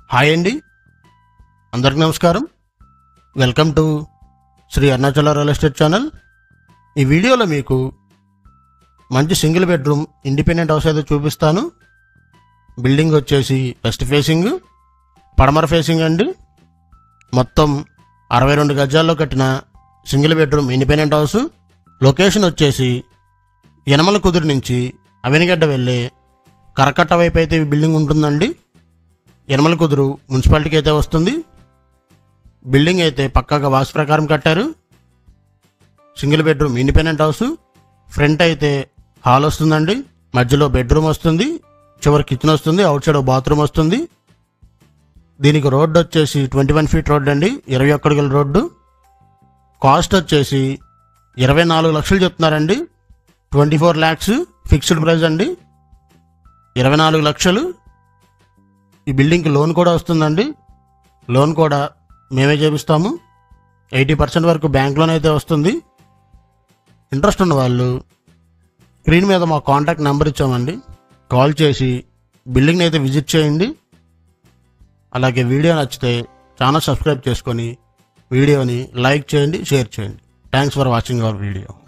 hi అండి అందరికి నమస్కారం welcome to Shri Arunachala real estate channel ఈ వీడియోలో మీకు మంచి సింగిల్ బెడ్రూమ్ ఇండిపెండెంట్ హౌస్ అయితే చూపిస్తాను బిల్డింగ్ వచ్చేసి వెస్ట్ ఫేసింగ్ పడమర ఫేసింగ్ అండి మొత్తం అరవై రెండు గజాల్లో కట్టిన single bedroom independent house location వచ్చేసి యనమల కుదురు నుంచి అవినిగడ్డ వెళ్ళే కరకట్ట వైపు అయితే ఈ బిల్డింగ్ ఉంటుందండి యనమల కుదురు మున్సిపాలిటీకి అయితే వస్తుంది బిల్డింగ్ అయితే పక్కాగా వాస్తు ప్రకారం కట్టారు single bedroom independent house front అయితే హాల్ వస్తుందండి మధ్యలో బెడ్రూమ్ వస్తుంది చివరి కిచెన్ వస్తుంది అవుట్ సైడ్ బాత్రూమ్ వస్తుంది దీనికి రోడ్డు వచ్చేసి ట్వంటీ వన్ ఫీట్ రోడ్ అండి ఇరవై ఒక్క అడుగుల రోడ్డు కాస్ట్ వచ్చేసి ఇరవై నాలుగు లక్షలు చెప్తున్నారండి twenty four lakhs fixed price అండి ఇరవై నాలుగు లక్షలు ఈ బిల్డింగ్కి లోన్ కూడా వస్తుందండి లోన్ కూడా మేమే చేపిస్తాము ఎయిటీ పర్సెంట్ వరకు బ్యాంక్ లోన్ అయితే వస్తుంది ఇంట్రెస్ట్ ఉన్న వాళ్ళు స్క్రీన్ మీద మా కాంటాక్ట్ నెంబర్ ఇచ్చామండి కాల్ చేసి బిల్డింగ్ని అయితే విజిట్ చేయండి అలాగే వీడియో నచ్చితే ఛానల్ సబ్స్క్రైబ్ చేసుకొని వీడియోని లైక్ చేయండి షేర్ చేయండి thanks for watching our video